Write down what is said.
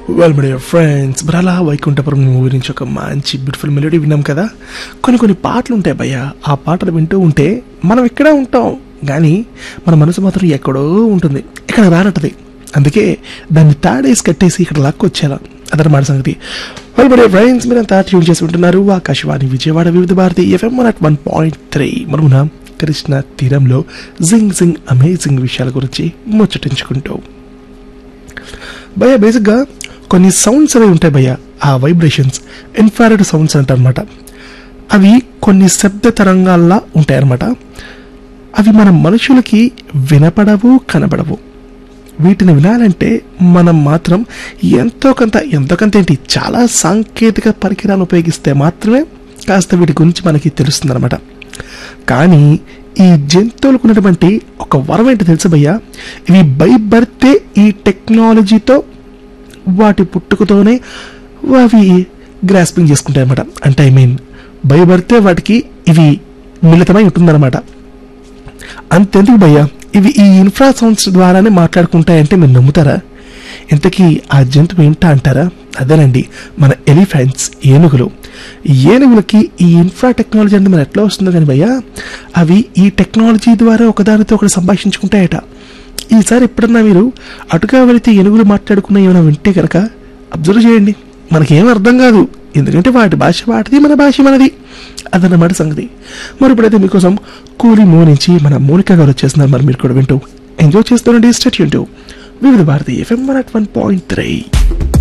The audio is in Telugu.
వెల్ మై ఫ్రెండ్స్ మరి అలా వైకుంఠపురం మూవీ నుంచి ఒక మంచి బ్యూటిఫుల్ మెలోడీ విన్నాం కదా కొన్ని కొన్ని పాటలు ఉంటాయి భయ్య ఆ పాటలు వింటూ ఉంటే మనం ఇక్కడే ఉంటాం కానీ మన మనసు మాత్రం ఎక్కడో ఉంటుంది ఇక్కడ రానట్టది అందుకే దాన్ని తాడేసి కట్టేసి ఇక్కడ లాక్కొచ్చేలా అదనమాట సంగతి వెల్ మై ఫ్రెండ్స్ మీరంతా ట్యూన్ చేసి ఉంటున్నారు Akashvani Vijayawada Vividh Bharati FM one at one point three మనమున కృష్ణ తీరంలో జింగ్ జింగ్ అమేజింగ్ విషయాల గురించి ముచ్చటించుకుంటూ భయ బేసిక్గా కొన్ని సౌండ్స్ అనేవి ఉంటాయి భయ్య ఆ వైబ్రేషన్స్ ఇన్ఫ్రారెడ్ సౌండ్స్ అంటారనమాట అవి కొన్ని శబ్ద తరంగాల్లా ఉంటాయన్నమాట అవి మన మనుషులకి వినపడవు కనబడవు వీటిని వినాలంటే మనం మాత్రం ఎంతో కొంత ఎంతో కొంత ఏంటి చాలా సాంకేతిక పరికరాలు ఉపయోగిస్తే మాత్రమే కాస్త వీటి గురించి మనకి తెలుస్తుందన్నమాట కానీ ఈ జంతువులకు ఉన్నటువంటి ఒక వరం ఏంటి తెలుసు భయ్యా ఇవి బై బర్తే ఈ టెక్నాలజీతో వాటి పుట్టుకతోనే అవి గ్రాస్పింగ్ చేసుకుంటాయి అనమాట అంటే ఐ మీన్ బై బర్తే వాటికి ఇవి మిళితమై ఉంటుందన్నమాట అంతెందుకు భయ్యా ఇవి ఈ ఇన్ఫ్రా సౌండ్స్ ద్వారానే మాట్లాడుకుంటాయంటే మీరు నమ్ముతారా ఇంతకీ ఆ జంతువు ఏంటా అంటారా అదేనండి మన ఎలిఫెంట్స్ ఏనుగులు ఏనుగులకి ఈ ఇన్ఫ్రా టెక్నాలజీ అంటే మరి ఎట్లా వస్తుందో కానీ భయ్యా అవి ఈ టెక్నాలజీ ద్వారా ఒకదానితో ఒకటి సంభాషించుకుంటాయట ఈసారి ఎప్పుడన్నా మీరు అటుగా వెళితే ఏనుగులు మాట్లాడుకున్న ఏమైనా వింటే కనుక అబ్జర్వ్ చేయండి మనకేం అర్థం కాదు ఎందుకంటే వాటి భాష వాటిది మన భాష మనది అదన్నమాట సంగతి మరి ఇప్పుడైతే మీకోసం కూలి మూ నుంచి మన మౌనిక గారు వచ్చేస్తున్నారు మరి మీరు కూడా వింటూ ఎంజాయ్ చేస్తానండి state Vividh Bharati FM one at one point three